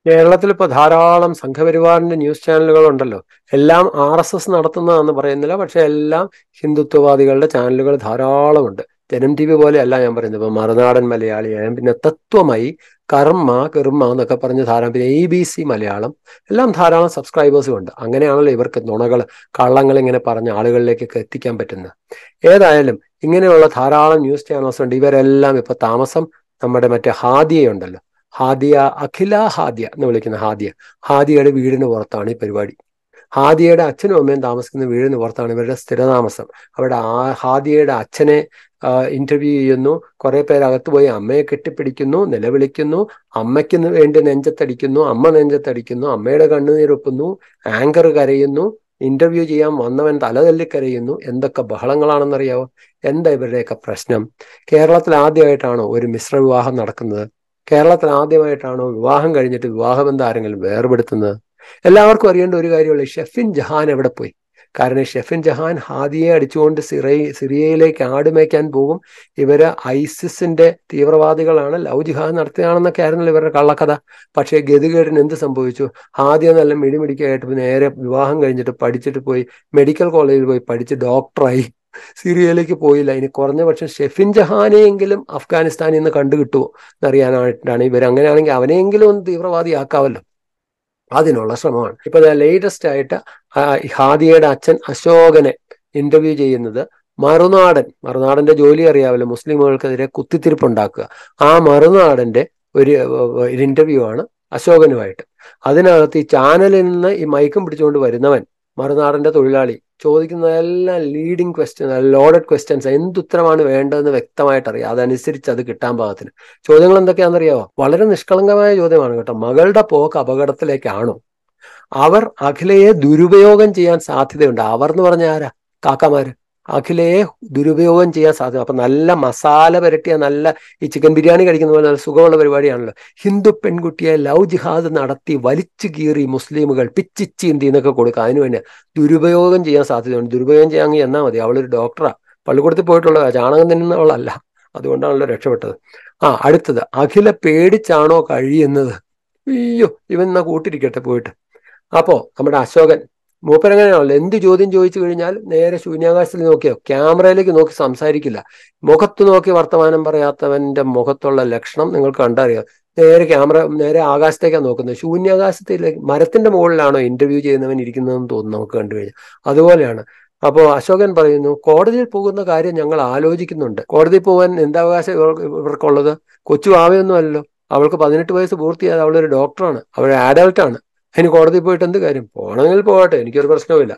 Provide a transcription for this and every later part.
കേരളത്തിൽ ഇപ്പൊ ധാരാളം സംഘപരിവാറിന്റെ ന്യൂസ് ചാനലുകൾ ഉണ്ടല്ലോ എല്ലാം ആർ എസ് എസ് നടത്തുന്നതാണെന്ന് പറയുന്നില്ല പക്ഷെ എല്ലാം ഹിന്ദുത്വവാദികളുടെ ചാനലുകൾ ധാരാളമുണ്ട് ജനം ടി വി പോലെ അല്ല ഞാൻ പറയുന്നത് ഇപ്പൊ മറുനാടൻ മലയാളിയായും പിന്നെ തത്വമായി കർമ്മ കർമ്മ എന്നൊക്കെ പറഞ്ഞ് ധാരാളം പിന്നെ എ ബി സി മലയാളം എല്ലാം ധാരാളം സബ്സ്ക്രൈബേഴ്സും ഉണ്ട് അങ്ങനെയാണല്ലോ ഇവർക്ക് നുണകൾ കള്ളങ്ങൾ ഇങ്ങനെ പറഞ്ഞ് ആളുകളിലേക്കൊക്കെ എത്തിക്കാൻ പറ്റുന്നത് ഏതായാലും ഇങ്ങനെയുള്ള ധാരാളം ന്യൂസ് ചാനൽസ് ഉണ്ട് ഇവരെല്ലാം ഇപ്പൊ താമസം നമ്മുടെ മറ്റേ ഹാദിയ ഉണ്ടല്ലോ ഹാദിയ അഖില ഹാദിയ എന്ന് വിളിക്കുന്ന ഹാദിയ ഹാദിയയുടെ വീടിന് പുറത്താണ് ഈ പരിപാടി ഹാദിയയുടെ അച്ഛനും അമ്മയും താമസിക്കുന്ന വീടിന് പുറത്താണ് ഇവരുടെ സ്ഥിരതാമസം അവിടെ ആ ഹാദിയയുടെ അച്ഛനെ ഇന്റർവ്യൂ ചെയ്യുന്നു കുറെ പേര് അകത്ത് പോയി അമ്മയെ കെട്ടിപ്പിടിക്കുന്നു നിലവിളിക്കുന്നു അമ്മയ്ക്ക് വേണ്ടി നെഞ്ചത്തടിക്കുന്നു അമ്മ നെഞ്ചത്തടിക്കുന്നു അമ്മയുടെ കണ്ണുനീരൊപ്പുന്നു ആങ്കർ കരയുന്നു ഇന്റർവ്യൂ ചെയ്യാൻ വന്നവൻ തലതല്ലി കരയുന്നു എന്തൊക്കെ ബഹളങ്ങളാണെന്നറിയാവോ എന്താ ഇവരുടെയൊക്കെ പ്രശ്നം കേരളത്തിൽ ആദ്യമായിട്ടാണോ ഒരു മിശ്ര വിവാഹം നടക്കുന്നത് കേരളത്തിൽ ആദ്യമായിട്ടാണോ വിവാഹം കഴിഞ്ഞിട്ട് വിവാഹബന്ധം ആരെങ്കിലും വേർപെടുത്തുന്നത് എല്ലാവർക്കും അറിയേണ്ട ഒരു കാര്യമുള്ള ഷെഫിൻ ജഹാൻ എവിടെ പോയി കാരണം ഷെഫിൻ ജഹാൻ ഹാദിയെ അടിച്ചുകൊണ്ട് സിറൈ സിറിയയിലേക്ക് ആടുമേക്കാൻ പോകും ഇവര് ഐസിസിന്റെ തീവ്രവാദികളാണ് ലവ് ജിഹാദ് നടത്തുകയാണെന്നൊക്കെ ആയിരുന്നല്ലോ ഇവരുടെ കള്ളക്കഥ പക്ഷേ ഗതികേടിന് എന്ത് സംഭവിച്ചു ഹാദിയ നല്ല മിടിമിടിക്കായിട്ട് നേരെ വിവാഹം കഴിഞ്ഞിട്ട് പഠിച്ചിട്ട് പോയി മെഡിക്കൽ കോളേജിൽ പോയി പഠിച്ച് ഡോക്ടറായി സിറിയയിലേക്ക് പോയില്ല ഇനി കുറഞ്ഞ പക്ഷം ഷെഫിൻ ജഹാനെയെങ്കിലും അഫ്ഗാനിസ്ഥാനിൽ നിന്ന് കണ്ടുകിട്ടുമോ എന്നറിയാനായിട്ടാണ് ഇവർ അങ്ങനെയാണെങ്കിൽ അവനെയെങ്കിലും ഒന്ന് തീവ്രവാദിയാക്കാമല്ലോ അതിനുള്ള ശ്രമമാണ് ഇപ്പൊ ലേറ്റസ്റ്റ് ആയിട്ട് ഹാദിയയുടെ അച്ഛൻ അശോകനെ ഇന്റർവ്യൂ ചെയ്യുന്നത് മറുനാടൻ മറുനാടന്റെ ജോലി അറിയാമല്ലോ മുസ്ലിമുകൾക്കെതിരെ കുത്തിത്തിരിപ്പുണ്ടാക്കുക ആ മറുനാടന്റെ ഒരു ഒരു ഇന്റർവ്യൂ ആണ് അശോകനുമായിട്ട് അതിനകത്ത് ഈ ചാനലിൽ നിന്ന് ഈ മയക്കം പിടിച്ചുകൊണ്ട് വരുന്നവൻ മറുനാടന്റെ തൊഴിലാളി ചോദിക്കുന്നതെല്ലാം ലീഡിങ് ക്വസ്റ്റ്യൻ ലോഡഡ് ക്വസ്റ്റ്യൻസ് എന്തുത്തരമാണ് വേണ്ടതെന്ന് വ്യക്തമായിട്ട് അറിയാം അതനുസരിച്ച് അത് കിട്ടാൻ പാകത്തിന് ചോദ്യങ്ങൾ എന്തൊക്കെയാണെന്നറിയാവോ വളരെ നിഷ്കളങ്കമായ ചോദ്യമാണ് കേട്ടോ മകളുടെ പോക്ക് അപകടത്തിലേക്കാണോ അവർ അഖിലയെ ദുരുപയോഗം ചെയ്യാൻ സാധ്യതയുണ്ട് അവർ എന്ന് പറഞ്ഞ ആരാ കാക്കമാര് അഖിലയെ ദുരുപയോഗം ചെയ്യാൻ സാധ്യത അപ്പൊ നല്ല മസാല പുരട്ടിയ നല്ല ഈ ചിക്കൻ ബിരിയാണി കഴിക്കുന്ന പോലെ നല്ല സുഖമുള്ള പരിപാടിയാണല്ലോ ഹിന്ദു പെൺകുട്ടിയെ ലവ് ജിഹാദ് നടത്തി വലിച്ചു കീറി മുസ്ലിമുകൾ പിച്ചിച്ചീന്തി എന്നൊക്കെ കൊടുക്കുക അതിനുവേണ്ടി ദുരുപയോഗം ചെയ്യാൻ സാധ്യതയുണ്ട് ദുരുപയോഗം ചെയ്യാൻ എന്നാൽ മതി അവളൊരു ഡോക്ടറാ പള്ളിക്കൂടത്തിൽ പോയിട്ടുള്ള ചാണകം തിന്നുന്നവളല്ല അതുകൊണ്ടാണല്ലോ രക്ഷപ്പെട്ടത് ആ അടുത്തത് അഖില പേടിച്ചാണോ കഴിയുന്നത് അയ്യോ ഇവൻ എന്നാ കൂട്ടിരിക്കട്ടെ പോയിട്ട് അപ്പോ നമ്മുടെ അശോകൻ മൂപ്പരങ്ങനെയാണല്ലോ എന്ത് ചോദ്യം ചോദിച്ചു കഴിഞ്ഞാൽ നേരെ ശൂന്യാകാശത്തിൽ നോക്കിയോ ക്യാമറയിലേക്ക് നോക്കി സംസാരിക്കില്ല മുഖത്ത് നോക്കി വർത്തമാനം പറയാത്തവന്റെ മുഖത്തുള്ള ലക്ഷണം നിങ്ങൾക്ക് കണ്ടറിയാം നേരെ ക്യാമറ നേരെ ആകാശത്തേക്കാണ് നോക്കുന്നത് ശൂന്യാകാശത്തിലേക്ക് മരത്തിന്റെ മുകളിലാണോ ഇന്റർവ്യൂ ചെയ്യുന്നവൻ ഇരിക്കുന്നതെന്ന് തോന്നുന്നു നമുക്ക് കണ്ടു കഴിഞ്ഞാൽ അതുപോലെയാണ് അപ്പോ അശോകൻ പറയുന്നു കോടതിയിൽ പോകുന്ന കാര്യം ഞങ്ങൾ ആലോചിക്കുന്നുണ്ട് കോടതിയിൽ പോകാൻ എന്താ അവകാശം ഇവർക്കുള്ളത് കൊച്ചു ആവയൊന്നും അല്ലല്ലോ അവൾക്ക് പതിനെട്ട് വയസ്സ് പൂർത്തിയായത് അവളൊരു ഡോക്ടറാണ് അവൾ ആഡൽട്ടാണ് ഇനി കോടതിയിൽ പോയിട്ട് എന്ത് കാര്യം പോകണമെങ്കിൽ പോകട്ടെ എനിക്കൊരു പ്രശ്നവുമില്ല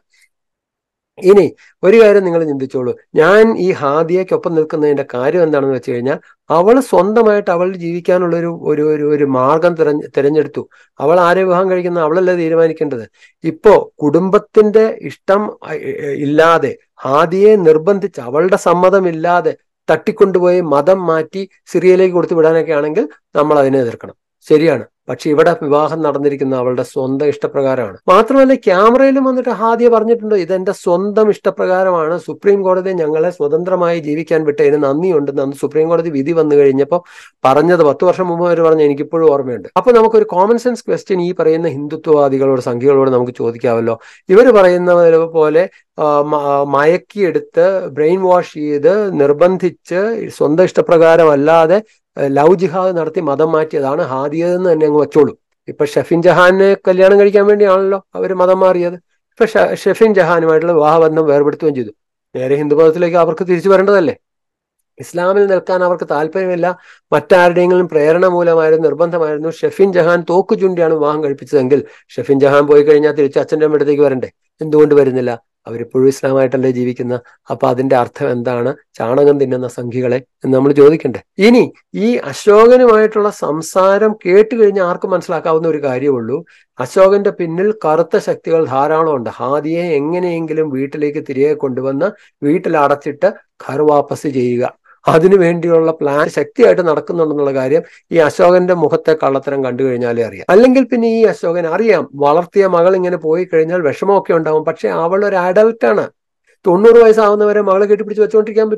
ഇനി ഒരു കാര്യം നിങ്ങൾ ചിന്തിച്ചോളൂ ഞാൻ ഈ ഹാദിയയ്ക്കൊപ്പം നിൽക്കുന്നതിന്റെ കാര്യം എന്താണെന്ന് വെച്ച് കഴിഞ്ഞാൽ അവൾ സ്വന്തമായിട്ട് അവൾ ജീവിക്കാനുള്ള ഒരു ഒരു ഒരു ഒരു മാർഗം തിരഞ്ഞ് തിരഞ്ഞെടുത്തു അവൾ ആരെ വിവാഹം കഴിക്കുന്ന അവളല്ലേ തീരുമാനിക്കേണ്ടത് ഇപ്പോ കുടുംബത്തിന്റെ ഇഷ്ടം ഇല്ലാതെ ഹാദിയെ നിർബന്ധിച്ച് അവളുടെ സമ്മതമില്ലാതെ തട്ടിക്കൊണ്ടുപോയി മതം മാറ്റി സിറിയയിലേക്ക് കൊടുത്തു വിടാനൊക്കെ ആണെങ്കിൽ നമ്മൾ അതിനെ എതിർക്കണം ശരിയാണ് പക്ഷെ ഇവിടെ വിവാഹം നടന്നിരിക്കുന്ന അവളുടെ സ്വന്തം ഇഷ്ടപ്രകാരമാണ് മാത്രമല്ല ക്യാമറയിലും വന്നിട്ട് ഹാദിയ പറഞ്ഞിട്ടുണ്ട് ഇതെന്റെ സ്വന്തം ഇഷ്ടപ്രകാരമാണ് സുപ്രീം കോടതി ഞങ്ങളെ സ്വതന്ത്രമായി ജീവിക്കാൻ വിട്ടതിന് നന്ദിയുണ്ട് അന്ന് സുപ്രീം കോടതി വിധി വന്നു കഴിഞ്ഞപ്പോൾ പറഞ്ഞത് പത്ത് വർഷം മുമ്പ് അവർ പറഞ്ഞ എനിക്കിപ്പോഴും ഓർമ്മയുണ്ട് അപ്പൊ നമുക്കൊരു കോമൺ സെൻസ് ക്വസ്റ്റ്യൻ ഈ പറയുന്ന ഹിന്ദുത്വവാദികളോട് സംഖ്യകളോട് നമുക്ക് ചോദിക്കാമല്ലോ ഇവർ പറയുന്ന പോലെ മയക്കിയെടുത്ത് ബ്രെയിൻ വാഷ് ചെയ്ത് നിർബന്ധിച്ച് സ്വന്തം ഇഷ്ടപ്രകാരമല്ലാതെ ലവ് ജിഹാദ് നടത്തി മതം മാറ്റിയതാണ് ഹാദിയതെന്ന് തന്നെ അങ്ങ് വെച്ചോളൂ ഇപ്പൊ ഷെഫിൻ ജഹാനെ കല്യാണം കഴിക്കാൻ വേണ്ടിയാണല്ലോ അവർ മതം മാറിയത് ഇപ്പൊ ഷെഫിൻ ജഹാനുമായിട്ടുള്ള വിവാഹബന്ധം വേർപെടുത്തുകയും ചെയ്തു നേരെ ഹിന്ദു മതത്തിലേക്ക് അവർക്ക് തിരിച്ചു വരേണ്ടതല്ലേ ഇസ്ലാമിൽ നിൽക്കാൻ അവർക്ക് താല്പര്യമില്ല മറ്റാരുടെയെങ്കിലും പ്രേരണ മൂലമായിരുന്നു നിർബന്ധമായിരുന്നു ഷെഫിൻ ജഹാൻ തോക്ക് ചുണ്ടിയാണ് വിവാഹം കഴിപ്പിച്ചതെങ്കിൽ ഷെഫിൻ ജഹാൻ പോയി കഴിഞ്ഞാൽ തിരിച്ച് അച്ഛൻ്റെ അമ്മയുടെ വരണ്ടേ എന്തുകൊണ്ട് വരുന്നില്ല അവരിപ്പോഴും ഇസ്ലാമായിട്ടല്ലേ ജീവിക്കുന്ന അപ്പൊ അതിന്റെ അർത്ഥം എന്താണ് ചാണകം തിന്നുന്ന സംഖ്യകളെ എന്ന് നമ്മൾ ചോദിക്കണ്ടേ ഇനി ഈ അശോകനുമായിട്ടുള്ള സംസാരം കേട്ട് കഴിഞ്ഞാൽ ആർക്കും മനസ്സിലാക്കാവുന്ന ഒരു കാര്യമുള്ളൂ അശോകന്റെ പിന്നിൽ കറുത്ത ശക്തികൾ ധാരാളം ഉണ്ട് ഹാദിയെ എങ്ങനെയെങ്കിലും വീട്ടിലേക്ക് തിരികെ കൊണ്ടുവന്ന് വീട്ടിൽ അടച്ചിട്ട് ഘർ വാപ്പസ് ചെയ്യുക അതിനു വേണ്ടിയുള്ള പ്ലാൻ ശക്തിയായിട്ട് നടക്കുന്നുണ്ടെന്നുള്ള കാര്യം ഈ അശോകന്റെ മുഖത്തെ കള്ളത്തരം കണ്ടു കഴിഞ്ഞാലേ അറിയാം അല്ലെങ്കിൽ പിന്നെ ഈ അശോകൻ അറിയാം വളർത്തിയ മകൾ ഇങ്ങനെ പോയി കഴിഞ്ഞാൽ വിഷമമൊക്കെ ഉണ്ടാവും പക്ഷെ അവൾ ഒരു അഡൽട്ടാണ് തൊണ്ണൂറ് വയസ്സാവുന്നവരെ മകളെ കെട്ടിപ്പിടിച്ച് വെച്ചുകൊണ്ടിരിക്കാൻ പറ്റുമോ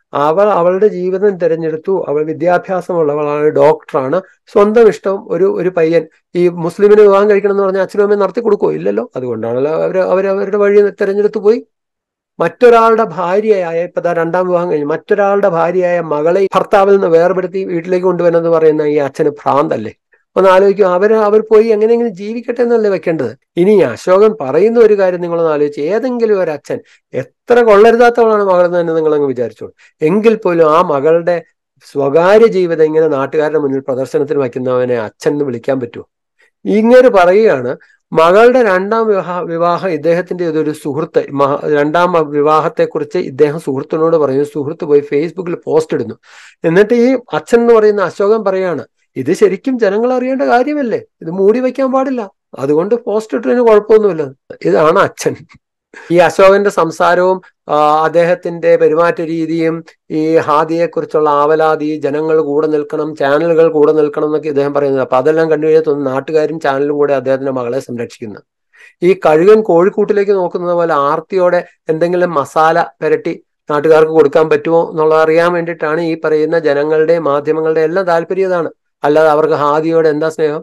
അവൾ അവളുടെ ജീവിതം തിരഞ്ഞെടുത്തു അവൾ വിദ്യാഭ്യാസമുള്ളവളാണ് ഡോക്ടറാണ് സ്വന്തം ഇഷ്ടം ഒരു ഒരു പയ്യൻ ഈ മുസ്ലിമിന് വിവാഹം കഴിക്കണം എന്ന് പറഞ്ഞാൽ അച്ഛനും അമ്മയും നടത്തി കൊടുക്കുമോ ഇല്ലല്ലോ അതുകൊണ്ടാണല്ലോ അവർ അവർ അവരുടെ വഴി തിരഞ്ഞെടുത്തു പോയി മറ്റൊരാളുടെ ഭാര്യയായ ഇപ്പൊ ദാ രണ്ടാം വിവാഹം കഴിഞ്ഞു മറ്റൊരാളുടെ ഭാര്യയായ മകളെ ഭർത്താവിൽ നിന്ന് വേർപെടുത്തി വീട്ടിലേക്ക് കൊണ്ടുവരുന്നത് പറയുന്ന ഈ അച്ഛന് ഭ്രാന്തല്ലേ ഒന്ന് ആലോചിക്കും അവർ അവർ പോയി എങ്ങനെയെങ്കിലും ജീവിക്കട്ടെ എന്നല്ലേ വെക്കേണ്ടത് ഇനി അശോകൻ പറയുന്ന ഒരു കാര്യം നിങ്ങളൊന്ന് ആലോചിച്ച് ഏതെങ്കിലും ഒരു അച്ഛൻ എത്ര കൊള്ളരുതാത്തവളാണ് മകളെന്ന് തന്നെ നിങ്ങളങ്ങ് വിചാരിച്ചോളൂ എങ്കിൽ പോലും ആ മകളുടെ സ്വകാര്യ ജീവിതം ഇങ്ങനെ നാട്ടുകാരുടെ മുന്നിൽ പ്രദർശനത്തിന് വയ്ക്കുന്നവനെ അച്ഛൻ എന്ന് വിളിക്കാൻ പറ്റുമോ ഇങ്ങനെ പറയുകയാണ് മകളുടെ രണ്ടാം വിവാഹ വിവാഹം ഇദ്ദേഹത്തിന്റെ ഇതൊരു സുഹൃത്ത് മഹ- രണ്ടാം വിവാഹത്തെക്കുറിച്ച് ഇദ്ദേഹം സുഹൃത്തിനോട് പറയുന്നു സുഹൃത്ത് പോയി ഫേസ്ബുക്കിൽ പോസ്റ്റ് ഇടുന്നു എന്നിട്ട് ഈ അച്ഛൻ എന്ന് പറയുന്ന അശോകൻ പറയാണ് ഇത് ശരിക്കും ജനങ്ങൾ അറിയേണ്ട കാര്യമല്ലേ ഇത് മൂടി വയ്ക്കാൻ പാടില്ല അതുകൊണ്ട് പോസ്റ്റ് ഇട്ടതിന് കുഴപ്പമൊന്നുമില്ല ഇതാണ് അച്ഛൻ ഈ അശോകന്റെ സംസാരവും ആ, അദ്ദേഹത്തിന്റെ പെരുമാറ്റ രീതിയും ഈ ഹാദിയെക്കുറിച്ചുള്ള ആവലാതി ജനങ്ങൾ കൂടെ നിൽക്കണം ചാനലുകൾ കൂടെ നിൽക്കണം എന്നൊക്കെ ഇദ്ദേഹം പറയുന്നത് അപ്പൊ അതെല്ലാം കണ്ടു കഴിഞ്ഞാൽ തോന്നുന്നു നാട്ടുകാരും ചാനലും കൂടെ അദ്ദേഹത്തിന്റെ മകളെ സംരക്ഷിക്കുന്നു ഈ കഴുകൻ കോഴിക്കൂട്ടിലേക്ക് നോക്കുന്നത് പോലെ ആർത്തിയോടെ എന്തെങ്കിലും മസാല പുരട്ടി നാട്ടുകാർക്ക് കൊടുക്കാൻ പറ്റുമോ എന്നുള്ളത് അറിയാൻ വേണ്ടിയിട്ടാണ് ഈ പറയുന്ന ജനങ്ങളുടെ മാധ്യമങ്ങളുടെ എല്ലാം താല്പര്യം ഇതാണ് അല്ലാതെ അവർക്ക് ഹാദിയോട് എന്താ സ്നേഹം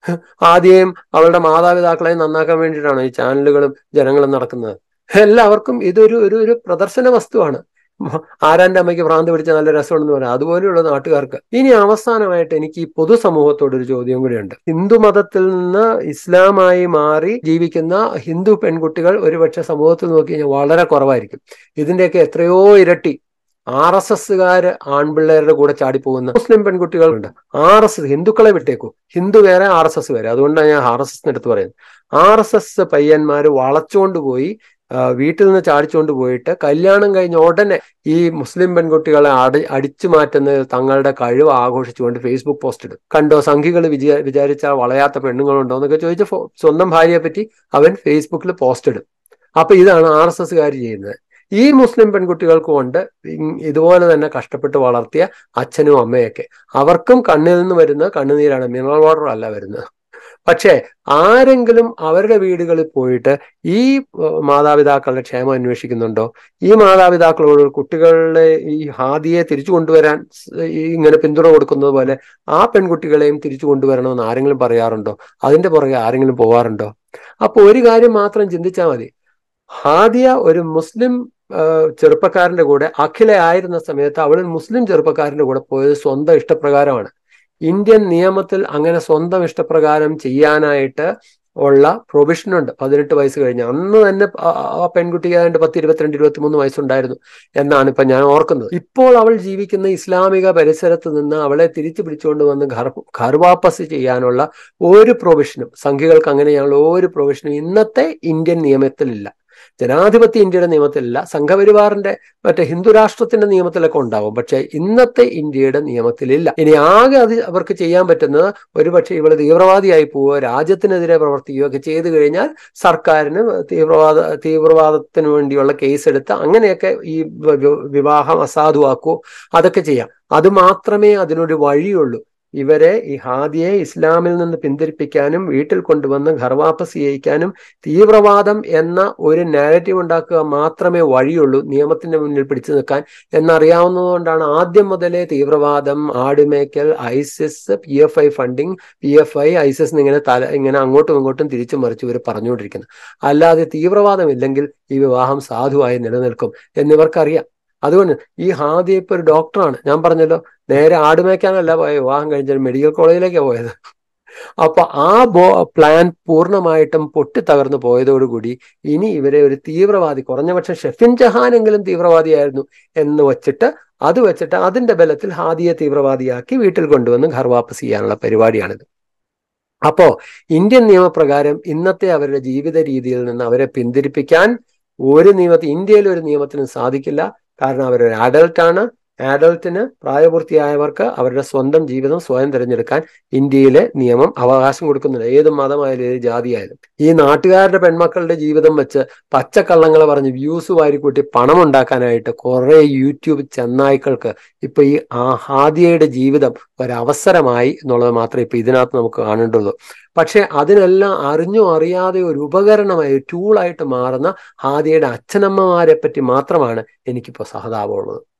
ആദ്യം അവളുടെ മാതാപിതാക്കളെയും നന്നാക്കാൻ വേണ്ടിയിട്ടാണ് ഈ ചാനലുകളും ജനങ്ങളും നടക്കുന്നത് എല്ലാവർക്കും ഇതൊരു ഒരു ഒരു പ്രദർശന വസ്തുവാണ് ആരാന്റെ അമ്മയ്ക്ക് ഭ്രാന്ത് പിടിച്ച നല്ല രസമുണ്ടെന്ന് പറയാം അതുപോലെയുള്ള നാട്ടുകാർക്ക് ഇനി അവസാനമായിട്ട് എനിക്ക് ഈ പൊതുസമൂഹത്തോട് ഒരു ചോദ്യം കൂടിയുണ്ട് ഹിന്ദു മതത്തിൽ നിന്ന് ഇസ്ലാമായി മാറി ജീവിക്കുന്ന ഹിന്ദു പെൺകുട്ടികൾ ഒരുപക്ഷെ സമൂഹത്തിൽ നോക്കി കഴിഞ്ഞാൽ വളരെ കുറവായിരിക്കും ഇതിന്റെയൊക്കെ എത്രയോ ഇരട്ടി ആർ എസ് എസ്സുകാര് ആൺപിള്ളേരുടെ കൂടെ ചാടിപ്പോകുന്ന മുസ്ലിം പെൺകുട്ടികളുണ്ട് ആർ എസ് എസ് ഹിന്ദുക്കളെ വിട്ടേക്കൂ ഹിന്ദു വേറെ ആർ എസ് എസ് വേറെ അതുകൊണ്ടാണ് ഞാൻ ആർ എസ് എസിന് എടുത്ത് പറയുന്നത് ആർ എസ് എസ് പയ്യന്മാര് വളച്ചുകൊണ്ട് പോയി ആ, വീട്ടിൽ നിന്ന് ചാടിച്ചുകൊണ്ട് പോയിട്ട് കല്യാണം കഴിഞ്ഞ ഉടനെ ഈ മുസ്ലിം പെൺകുട്ടികളെ അടി അടിച്ചു മാറ്റുന്നതിൽ തങ്ങളുടെ കഴിവ് ആഘോഷിച്ചുകൊണ്ട് ഫേസ്ബുക്ക് പോസ്റ്റ് ഇടും കണ്ടോ സംഘികൾ വിചാ വിചാരിച്ചാൽ വളയാത്ത പെണ്ണുങ്ങളുണ്ടോ എന്നൊക്കെ ചോദിച്ച ഫോ- സ്വന്തം ഭാര്യയെ പറ്റി അവൻ ഫേസ്ബുക്കിൽ പോസ്റ്റ് ഇടും അപ്പൊ ഇതാണ് ആർ എസ് എസ്സുകാർ ചെയ്യുന്നത് ഈ മുസ്ലിം പെൺകുട്ടികൾക്ക് കൊണ്ട് ഇ- ഇതുപോലെ തന്നെ കഷ്ടപ്പെട്ട് വളർത്തിയ അച്ഛനും അമ്മയൊക്കെ അവർക്കും കണ്ണിൽ നിന്ന് വരുന്ന കണ്ണുനീരാണ് മിനറൽ വാട്ടർ അല്ല വരുന്നത് പക്ഷേ ആരെങ്കിലും അവരുടെ വീടുകളിൽ പോയിട്ട് ഈ ഏഹ്, മാതാപിതാക്കളുടെ ക്ഷേമം അന്വേഷിക്കുന്നുണ്ടോ ഈ മാതാപിതാക്കളോട് കുട്ടികളുടെ ഈ ഹാദിയെ തിരിച്ചു കൊണ്ടുവരാൻ സ് ഈ ഇങ്ങനെ പിന്തുണ കൊടുക്കുന്നത് പോലെ ആ പെൺകുട്ടികളെയും തിരിച്ചു കൊണ്ടുവരണമെന്ന് ആരെങ്കിലും പറയാറുണ്ടോ അതിന്റെ പുറകെ ആരെങ്കിലും പോവാറുണ്ടോ അപ്പൊ ഒരു കാര്യം മാത്രം ചിന്തിച്ചാൽ മതി ഹാദിയ ഒരു മുസ്ലിം ആ, ചെറുപ്പക്കാരന്റെ കൂടെ അഖില ആയിരുന്ന സമയത്ത് അവൾ ഒരു മുസ്ലിം ചെറുപ്പക്കാരന്റെ കൂടെ പോയത് സ്വന്തം ഇഷ്ടപ്രകാരമാണ് ഇന്ത്യൻ നിയമത്തിൽ അങ്ങനെ സ്വന്തം ഇഷ്ടപ്രകാരം ചെയ്യാനായിട്ട് ഉള്ള പ്രൊവിഷൻ ഉണ്ട് പതിനെട്ട് വയസ്സ് കഴിഞ്ഞ് അന്ന് തന്നെ ആ ആ പെൺകുട്ടിക്ക് ഏതാണ്ട് പത്ത് ഇരുപത്തിരണ്ട് ഇരുപത്തിമൂന്ന് വയസ്സുണ്ടായിരുന്നു എന്നാണ് ഇപ്പൊ ഞാൻ ഓർക്കുന്നത് ഇപ്പോൾ അവൾ ജീവിക്കുന്ന ഇസ്ലാമിക പരിസരത്ത് നിന്ന് അവളെ തിരിച്ചു പിടിച്ചുകൊണ്ട് വന്ന് ഘർ ഘർവാപ്പസ് ചെയ്യാനുള്ള ഒരു പ്രൊവിഷനും സംഖ്യകൾക്ക് അങ്ങനെയുള്ള ഒരു പ്രൊവിഷനും ഇന്നത്തെ ഇന്ത്യൻ നിയമത്തിലില്ല ജനാധിപത്യ ഇന്ത്യയുടെ നിയമത്തിലില്ല സംഘപരിവാറിന്റെ മറ്റേ ഹിന്ദു രാഷ്ട്രത്തിന്റെ നിയമത്തിലൊക്കെ ഉണ്ടാവും പക്ഷെ ഇന്നത്തെ ഇന്ത്യയുടെ നിയമത്തിലില്ല ഇനി ആകെ അത് അവർക്ക് ചെയ്യാൻ പറ്റുന്നത് ഒരുപക്ഷെ ഇവള് തീവ്രവാദിയായി പോവുകയോ രാജ്യത്തിനെതിരെ പ്രവർത്തിക്കുകയോ ഒക്കെ ചെയ്തു കഴിഞ്ഞാൽ സർക്കാരിന് തീവ്രവാദ തീവ്രവാദത്തിന് വേണ്ടിയുള്ള കേസ് എടുത്ത് അങ്ങനെയൊക്കെ ഈ വ- വ- വിവാഹം അസാധുവാക്കുവോ അതൊക്കെ ചെയ്യാം അത് മാത്രമേ അതിനൊരു വഴിയുള്ളൂ ഇവരെ ഈ ഹാദിയെ ഇസ്ലാമിൽ നിന്ന് പിന്തിരിപ്പിക്കാനും വീട്ടിൽ കൊണ്ടുവന്ന് ഘർവാപ്പസ് ചെയ്യിക്കാനും തീവ്രവാദം എന്ന ഒരു നാരറ്റീവ് ഉണ്ടാക്കുക മാത്രമേ വഴിയുള്ളൂ നിയമത്തിന്റെ മുന്നിൽ പിടിച്ചു നിൽക്കാൻ എന്നറിയാവുന്നതുകൊണ്ടാണ് ആദ്യം മുതലേ തീവ്രവാദം ആടുമേക്കൽ ISIS P F I funding P F I ISIS ഇങ്ങനെ തല ഇങ്ങനെ അങ്ങോട്ടും ഇങ്ങോട്ടും തിരിച്ചു മറിച്ച് ഇവർ പറഞ്ഞുകൊണ്ടിരിക്കുന്നത് അല്ലാതെ തീവ്രവാദം ഇല്ലെങ്കിൽ ഈ വിവാഹം സാധുവായി നിലനിൽക്കും എന്നിവർക്കറിയാം അതുകൊണ്ട് ഈ ഹാദി ഇപ്പൊ ഒരു ഡോക്ടറാണ് ഞാൻ പറഞ്ഞല്ലോ നേരെ ആടുമേക്കാനല്ല പോയ വിവാഹം കഴിഞ്ഞാൽ മെഡിക്കൽ കോളേജിലേക്കാണ് പോയത് അപ്പൊ ആ ബോ പ്ലാൻ പൂർണ്ണമായിട്ടും പൊട്ടി തകർന്നു പോയതോടുകൂടി ഇനി ഇവരെ ഒരു തീവ്രവാദി കുറഞ്ഞപക്ഷം ഷെഫിൻ ജഹാനെങ്കിലും തീവ്രവാദിയായിരുന്നു എന്ന് വെച്ചിട്ട് അത് വെച്ചിട്ട് അതിന്റെ ബലത്തിൽ ഹാദിയെ തീവ്രവാദിയാക്കി വീട്ടിൽ കൊണ്ടുവന്ന് ഘർവാപ്പസ് ചെയ്യാനുള്ള പരിപാടിയാണിത് അപ്പോ ഇന്ത്യൻ നിയമപ്രകാരം ഇന്നത്തെ അവരുടെ ജീവിത രീതിയിൽ നിന്ന് അവരെ പിന്തിരിപ്പിക്കാൻ ഒരു നിയമത്തിൽ ഇന്ത്യയിൽ ഒരു നിയമത്തിനും സാധിക്കില്ല കാരണം അവരൊരു അഡൽട്ടാണ് അഡൽട്ടിന് പ്രായപൂർത്തിയായവർക്ക് അവരുടെ സ്വന്തം ജീവിതം സ്വയം തിരഞ്ഞെടുക്കാൻ ഇന്ത്യയിലെ നിയമം അവകാശം കൊടുക്കുന്നില്ല ഏത് മതമായാലും ഏത് ജാതിയായാലും ഈ നാട്ടുകാരുടെ പെൺമക്കളുടെ ജീവിതം വെച്ച് പച്ചക്കള്ളങ്ങൾ പറഞ്ഞ് വ്യൂസ് വാരിക്കൂട്ടി പണം ഉണ്ടാക്കാനായിട്ട് കുറെ യൂട്യൂബ് ചെന്നായ്ക്കൾക്ക് ഇപ്പൊ ഈ ആ ഹാദിയയുടെ ജീവിതം ഒരവസരമായി എന്നുള്ളത് മാത്രമേ ഇപ്പൊ ഇതിനകത്ത് നമുക്ക് കാണേണ്ടുള്ളൂ പക്ഷെ അതിനെല്ലാം അറിഞ്ഞോ അറിയാതെ ഒരു ഉപകരണമായി ഒരു ടൂളായിട്ട് മാറുന്ന ഹാദിയയുടെ അച്ഛനമ്മമാരെ പറ്റി മാത്രമാണ് എനിക്കിപ്പോൾ സഹതാപമുള്ളത്